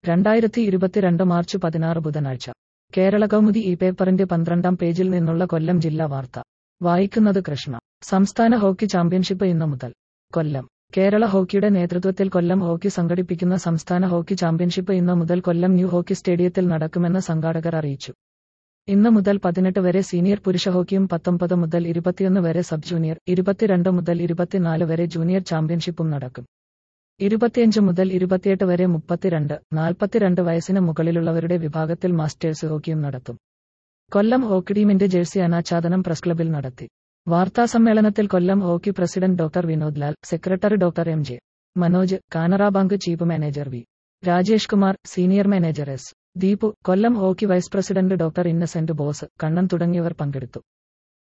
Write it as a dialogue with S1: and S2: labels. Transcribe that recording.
S1: രണ്ടായിരത്തി ഇരുപത്തിരണ്ട് മാർച്ച് പതിനാറ് ബുധനാഴ്ച കേരള കൗമുദി ഈ പേപ്പറിന്റെ പന്ത്രണ്ടാം പേജിൽ നിന്നുള്ള കൊല്ലം ജില്ലാ വാർത്ത വായിക്കുന്നത് കൃഷ്ണ സംസ്ഥാന ഹോക്കി ചാമ്പ്യൻഷിപ്പ് ഇന്ന് മുതൽ കൊല്ലം കേരള ഹോക്കിയുടെ നേതൃത്വത്തിൽ കൊല്ലം ഹോക്കി സംഘടിപ്പിക്കുന്ന സംസ്ഥാന ഹോക്കി ചാമ്പ്യൻഷിപ്പ് ഇന്ന് മുതൽ കൊല്ലം ന്യൂ ഹോക്കി സ്റ്റേഡിയത്തിൽ നടക്കുമെന്ന് സംഘാടകർ അറിയിച്ചു ഇന്ന് മുതൽ പതിനെട്ട് വരെ സീനിയർ പുരുഷ ഹോക്കിയും പത്തൊമ്പത് മുതൽ ഇരുപത്തിയൊന്ന് വരെ സബ് ജൂനിയർ ഇരുപത്തിരണ്ട് മുതൽ ഇരുപത്തിനാല് വരെ ജൂനിയർ ചാമ്പ്യൻഷിപ്പും നടക്കും ഇരുപത്തിയഞ്ച് മുതൽ ഇരുപത്തിയെട്ട് വരെ മുപ്പത്തിരണ്ട് നാൽപ്പത്തിരണ്ട് വയസ്സിന് മുകളിലുള്ളവരുടെ വിഭാഗത്തിൽ മാസ്റ്റേഴ്സ് ഹോക്കിയും നടത്തും കൊല്ലം ഹോക്കി ടീമിന്റെ ജേഴ്സി അനാച്ഛാദനം പ്രസ് ക്ലബിൽ നടത്തി വാർത്താസമ്മേളനത്തിൽ Kollam hockey president doctor Vinod Lal secretary doctor M J Manoj Canara bank chief manager V Rajesh Kumar senior manager S Deepu Kollam hockey vice president doctor Innocent Bose Kannan തുടങ്ങിയവർ പങ്കെടുത്തു